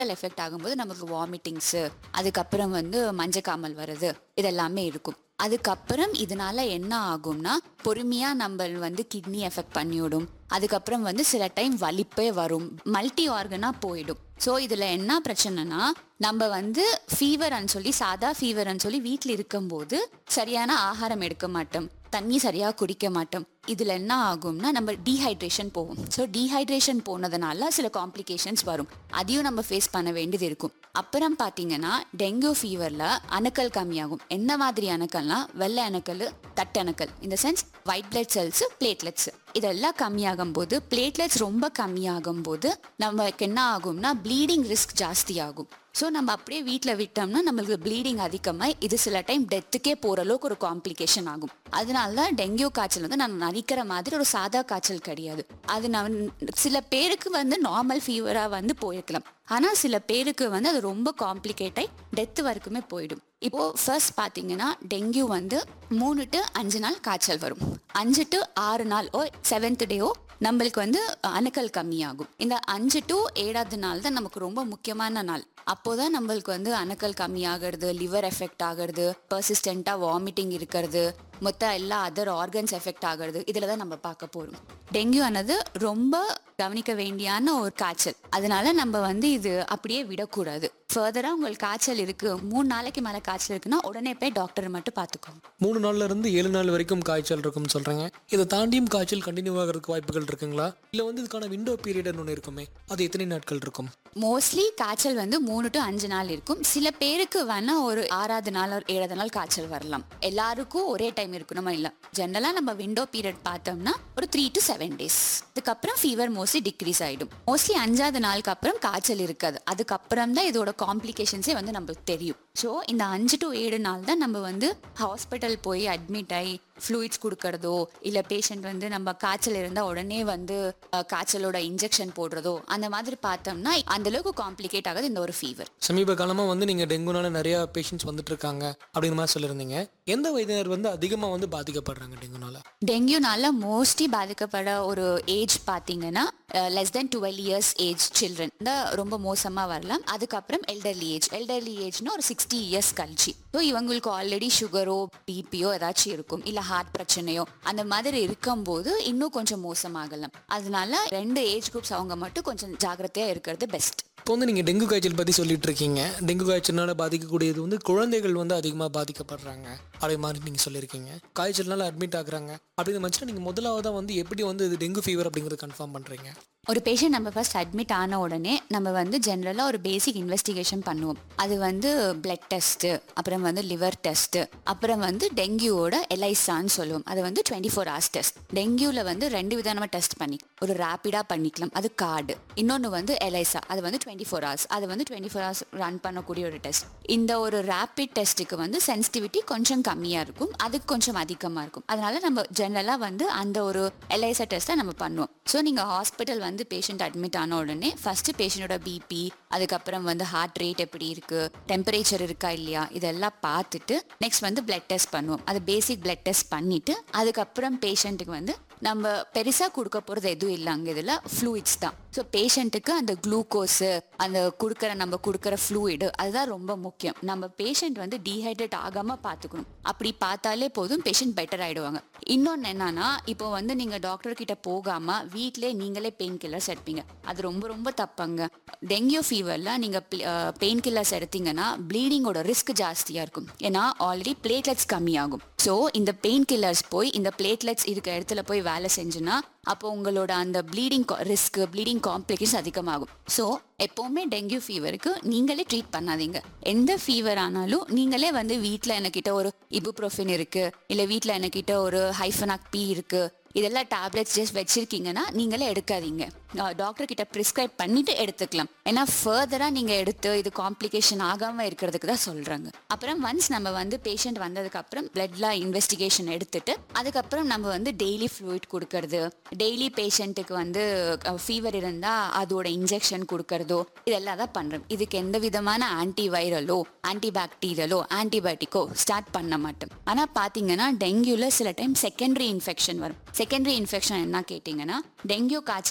effect ஆகும்போது நமக்கு வாமிட்டிங்ஸு அதுக்கப்புறம் வந்து மஞ்சக்காமல் வருது இதெல்லாமே இருக்கும் அதுக்கப்புறம் இதனால என்ன ஆகும்னா பொறுமையா நம்ம வந்து கிட்னி எஃபெக்ட் பண்ணிவிடும் அதுக்கப்புறம் வந்து சில டைம் வலிப்பே வரும் மல்டி ஆர்கனா போயிடும் ஸோ இதுல என்ன பிரச்சனைனா நம்ம வந்து ஃபீவர்னு சொல்லி சாதா ஃபீவர்னு சொல்லி வீட்டில் இருக்கும்போது சரியான ஆகாரம் எடுக்க மாட்டோம் தண்ணி சரியா குடிக்க மாட்டோம் இதுல என்ன ஆகும்னா நம்ம டீஹைட்ரேஷன் போகும் ஸோ டீஹைட்ரேஷன் போனதுனால சில காம்ப்ளிகேஷன்ஸ் வரும் அதையும் நம்ம ஃபேஸ் பண்ண வேண்டியது இருக்கும் அப்புறம் பார்த்தீங்கன்னா டெங்கு ஃபீவரில் அணுக்கள் கம்மியாகும் என்ன மாதிரி அணுக்கள்னா வெள்ளை அணுக்கள் தட்டணுக்கள் இந்த sense white blood cells platelets இதெல்லாம் கம்மியாகும் போது பிளேட்லெட்ஸ் ரொம்ப கம்மியாகும் போது நமக்கு என்ன ஆகும்னா ப்ளீடிங் ரிஸ்க் ஜாஸ்தி ஆகும் ஸோ நம்ம அப்படியே வீட்டில் விட்டோம்னா நம்மளுக்கு ப்ளீடிங் அதிகமாக இது சில டைம் டெத்துக்கே போகிற அளவுக்கு ஒரு காம்ப்ளிகேஷன் ஆகும் அதனால தான் டெங்கு காய்ச்சல் வந்து நான் நினைக்கிற மாதிரி ஒரு சாதா காய்ச்சல் கிடையாது அது நான் சில பேருக்கு வந்து நார்மல் ஃபீவராக வந்து போயிருக்கலாம் ஆனால் சில பேருக்கு வந்து அது ரொம்ப காம்ப்ளிகேட் ஆகி டெத்து வரைக்குமே போயிடும் இப்போ ஃபர்ஸ்ட் பார்த்தீங்கன்னா டெங்கு வந்து மூணு டு அஞ்சு நாள் காய்ச்சல் வரும் அஞ்சு டு ஆறு நாள் ஓ செவன்த் டேயோ நம்மளுக்கு வந்து அணுக்கள் கம்மியாகும் இந்த அஞ்சு டு ஏழாவது நாள் தான் நமக்கு ரொம்ப முக்கியமான நாள் அப்போதான் நம்மளுக்கு வந்து அணுக்கள் கம்மியாகிறது லிவர் எஃபெக்ட் ஆகிறது பர்சிஸ்டண்ட்டாக வாமிட்டிங் இருக்கிறது மொத்த எல்லா அதர் ஆர்கன்ஸ் எஃபெக்ட் ஆகிறது இதில் தான் நம்ம பார்க்க போகிறோம் டெங்கு ஆனது ரொம்ப கவனிக்க வேண்டியான ஒரு காய்ச்சல் அதனால நம்ம வந்து இது அப்படியே விடக்கூடாது ஃபர்தராக உங்களுக்கு காய்ச்சல் இருக்கு மூணு நாளைக்கு மேலே காய்ச்சல் இருக்குன்னா உடனே போய் டாக்டர் மட்டும் பார்த்துக்கோங்க மூணு நாள்ல இருந்து ஏழு நாள் வரைக்கும் காய்ச்சல் இருக்கும்னு சொல்றீங்க இதை தாண்டியும் காய்ச்சல் கண்டினியூ ஆகிறதுக்கு வாய்ப்புகள் இருக்குங்களா இல்ல வந்து இதுக்கான விண்டோ பீரியட்னு ஒன்று இருக்குமே அது எத்தனை நாட்கள் இருக்கும் மோஸ்ட்லி காய்ச்சல் வந்து மூணு டு அஞ்சு நாள் இருக்கும் சில பேருக்கு வேணா ஒரு ஆறாவது நாள் ஒரு ஏழாவது நாள் காய்ச்சல் வரலாம் எல்லாருக்கும் ஒரே டைம் இருக்கணுமா இல்லை ஜென்ரலாக நம்ம விண்டோ பீரியட் பார்த்தோம்னா ஒரு த்ரீ டு செவன் டேஸ் அதுக்கப்புறம் ஃபீவர் மோஸ்ட்லி டிக்ரீஸ் ஆகிடும் மோஸ்ட்லி அஞ்சாவது நாளுக்கு அப்புறம் காய்ச்சல் இருக்காது அதுக்கப்புறம் தான் இதோட காம்ப்ளிகேஷன்ஸே வந்து நம்மளுக்கு தெரியும் ஸோ இந்த அஞ்சு டு ஏழு நாள் தான் நம்ம வந்து ஹாஸ்பிட்டல் போய் அட்மிட் ஆகி ஃப்ளூயிட்ஸ் கொடுக்கறதோ இல்லை பேஷண்ட் வந்து நம்ம காய்ச்சல் இருந்தால் உடனே வந்து அஹ், காய்ச்சலோட இன்ஜெக்ஷன் போடுறதோ அந்த மாதிரி பார்த்தோம்னா அந்த அளவுக்கு காம்ப்ளிகேட் ஆகுது இந்த ஒரு ஃபீவர் சமீப காலமா வந்து நீங்க டெங்குனால நிறைய பேஷண்ட்ஸ் வந்துட்டு இருக்காங்க அப்படிங்கிற மாதிரி சொல்லியிருந்தீங்க எந்த வயதினர் வந்து அதிகமா வந்து பாதிக்கப்படுறாங்க டெங்குனால டெங்கியூனால மோஸ்ட்லி பாதிக்கப்பட ஒரு ஏஜ் பார்த்தீங்கன்னா less than twelve years age children தான் ரொம்ப மோசமாக வரலாம் அதுக்கப்புறம் எல்டர்லி ஏஜ் எல்டர்லி ஏஜ்னா ஒரு சிக்ஸ்டி இயர்ஸ் கழிச்சு ஸோ இவங்களுக்கு ஆல்ரெடி சுகரோ பிபியோ ஏதாச்சும் இருக்கும் இல்லை ஹார்ட் பிரச்சனையோ அந்த மாதிரி இருக்கும்போது இன்னும் கொஞ்சம் மோசமாகலாம் அதனால ரெண்டு ஏஜ் குரூப்ஸ் அவங்க மட்டும் கொஞ்சம் ஜாக்கிரதையாக இருக்கிறது பெஸ்ட் இப்போ வந்து நீங்க டெங்கு காய்ச்சல் பத்தி சொல்லிட்டு இருக்கீங்க டெங்கு காய்ச்சல்னால பாதிக்கக்கூடியது வந்து குழந்தைகள் வந்து அதிகமா பாதிக்கப்படுறாங்க அதே மாதிரி நீங்க சொல்லியிருக்கீங்க காய்ச்சல்னால அட்மிட் ஆகுறாங்க அப்படிங்கிற பட்சத்தில் நீங்க முதலாவதா வந்து எப்படி வந்து இது டெங்கு ஃபீவர் அப்படிங்கறது கன்ஃபார்ம் பண்றீங்க ஒரு பேஷண்ட் நம்ம ஃபர்ஸ்ட் அட்மிட் ஆன உடனே நம்ம வந்து ஜென்ரலாக ஒரு பேசிக் இன்வெஸ்டிகேஷன் பண்ணுவோம் அது வந்து பிளட் டெஸ்ட்டு அப்புறம் வந்து லிவர் டெஸ்ட்டு அப்புறம் வந்து டெங்கியூவோட எலைசான்னு சொல்லுவோம் அது வந்து டுவெண்ட்டி ஃபோர் ஹவர்ஸ் டெஸ்ட் டெங்கியூவில் வந்து ரெண்டு விதமாக டெஸ்ட் பண்ணி ஒரு ரேப்பிடாக பண்ணிக்கலாம் அது கார்டு இன்னொன்று வந்து எலைசா அது வந்து டுவெண்ட்டி ஃபோர் ஹவர்ஸ் அது வந்து டுவெண்ட்டி ஃபோர் ஹவர்ஸ் ரன் பண்ணக்கூடிய ஒரு டெஸ்ட் இந்த ஒரு ரேப்பிட் டெஸ்ட்டுக்கு வந்து சென்சிட்டிவிட்டி கொஞ்சம் கம்மியாக இருக்கும் அதுக்கு கொஞ்சம் அதிகமாக இருக்கும் அதனால நம்ம ஜென்ரலாக வந்து அந்த ஒரு எல்ஐசா டெஸ்ட்டை நம்ம பண்ணுவோம் ஸோ நீங்கள் ஹாஸ்பிட்டல் வந்து பேஷண்ட் அட்மிட் ஆன உடனே ஃபர்ஸ்ட் பேஷண்டோட பிபி அதுக்கப்புறம் வந்து ஹார்ட் ரேட் எப்படி இருக்கு டெம்பரேச்சர் இருக்கா இல்லையா இதெல்லாம் பார்த்துட்டு நெக்ஸ்ட் வந்து பிளட் டெஸ்ட் பண்ணுவோம் அது பேசிக் பிளட் டெஸ்ட் பண்ணிட்டு அதுக்கப்புறம் பேஷண்ட்டுக்கு வந்து நம்ம பெருசாக கொடுக்க போகிறது எதுவும் இல்லை அங்கே இதில் ஃப்ளூயிட்ஸ் தான் ஸோ பேஷண்ட்டுக்கு அந்த குளுக்கோஸு அந்த கொடுக்குற நம்ம கொடுக்குற ஃப்ளூயிடு அதுதான் ரொம்ப முக்கியம் நம்ம பேஷண்ட் வந்து டீஹைட்ரேட் ஆகாமல் பார்த்துக்கணும் அப்படி பார்த்தாலே போதும் பேஷண்ட் பெட்டர் ஆகிடுவாங்க இன்னொன்று என்னன்னா இப்போ வந்து நீங்கள் டாக்டர் கிட்ட போகாமல் வீட்டிலே நீங்களே பெயின் கில்லர்ஸ் எடுப்பீங்க அது ரொம்ப ரொம்ப தப்பாங்க டெங்கு ஃபீவரில் நீங்கள் பெயின் கில்லர்ஸ் எடுத்தீங்கன்னா ப்ளீடிங்கோட ரிஸ்க் ஜாஸ்தியாக இருக்கும் ஏன்னா ஆல்ரெடி பிளேட்லெட்ஸ் கம்மியாகும் ஸோ இந்த பெயின் கில்லர்ஸ் போய் இந்த பிளேட்லெட்ஸ் இருக்க இடத்துல போய் வேலை செஞ்சுன்னா அப்போ உங்களோட அந்த ப்ளீடிங் ரிஸ்க் ப்ளீடிங் காம்ப்ளிகேஷன்ஸ் அதிகமாகும் ஸோ எப்போவுமே டெங்கு ஃபீவருக்கு நீங்களே ட்ரீட் பண்ணாதீங்க எந்த ஃபீவர் ஆனாலும் நீங்களே வந்து வீட்டில் என்கிட்ட ஒரு இபுப்ரோஃபின் இருக்கு இல்லை வீட்டில் என்கிட்ட ஒரு ஹைஃபனாக் பி இருக்கு இதெல்லாம் டேப்லெட்ஸ் ஜஸ்ட் வச்சிருக்கீங்கன்னா நீங்களே எடுக்காதீங்க டாக்டர் கிட்ட ப்ரிஸ்கிரைப் பண்ணிட்டு எடுத்துக்கலாம் ஏன்னா ஃபர்தராக நீங்கள் எடுத்து இது காம்ப்ளிகேஷன் ஆகாமல் இருக்கிறதுக்கு தான் சொல்கிறாங்க அப்புறம் ஒன்ஸ் நம்ம வந்து பேஷண்ட் வந்ததுக்கு அப்புறம் பிளட்லாம் இன்வெஸ்டிகேஷன் எடுத்துட்டு அதுக்கப்புறம் நம்ம வந்து டெய்லி ஃப்ளூயிட் கொடுக்கறது டெய்லி பேஷண்ட்டுக்கு வந்து ஃபீவர் இருந்தால் அதோட இன்ஜெக்ஷன் கொடுக்கறதோ இதெல்லாம் தான் பண்ணுறோம் இதுக்கு எந்த விதமான ஆன்டி வைரலோ ஆன்டிபாக்டீரியலோ ஆன்டிபயோட்டிக்கோ ஸ்டார்ட் பண்ண மாட்டோம் ஆனால் பார்த்தீங்கன்னா டெங்கியூல சில டைம் செகண்டரி இன்ஃபெக்ஷன் வரும் செகண்டரி இன்ஃபெக்ஷன் என்ன கேட்டிங்கன்னா டெங்கு காய்ச்சல் வந்து நம்ம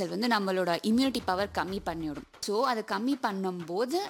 நம்மளோட இம்யூனிட்டி பவர் கம்மி பண்ணிவிடும் ஸோ அதை கம்மி பண்ணும்போது